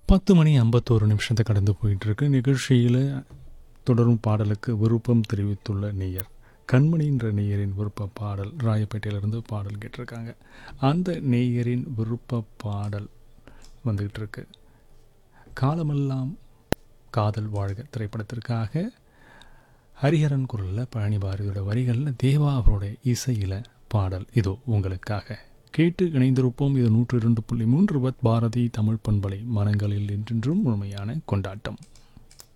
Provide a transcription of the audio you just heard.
பத்து மணி ஐம்பத்தோரு நிமிஷத்தை கடந்து போயிட்டுருக்கு நிகழ்ச்சியில் தொடரும் பாடலுக்கு விருப்பம் தெரிவித்துள்ள நேயர் கண்மணின்ற நேயரின் விருப்ப பாடல் ராயப்பேட்டையிலிருந்து பாடல் கேட்டிருக்காங்க அந்த நேயரின் விருப்ப பாடல் வந்துக்கிட்டு இருக்கு காலமெல்லாம் காதல் வாழ்க திரைப்படத்திற்காக ஹரிஹரன் குரலில் பழனி பாரதியோட வரிகளில் தேவா அவரோட இசையில் பாடல் இதோ உங்களுக்காக கேட்டு இணைந்திருப்போம் இது நூற்று இரண்டு புள்ளி மூன்று பத் பாரதி தமிழ் பண்பலை மனங்களில் என்றென்றும் முழுமையான கொண்டாட்டம்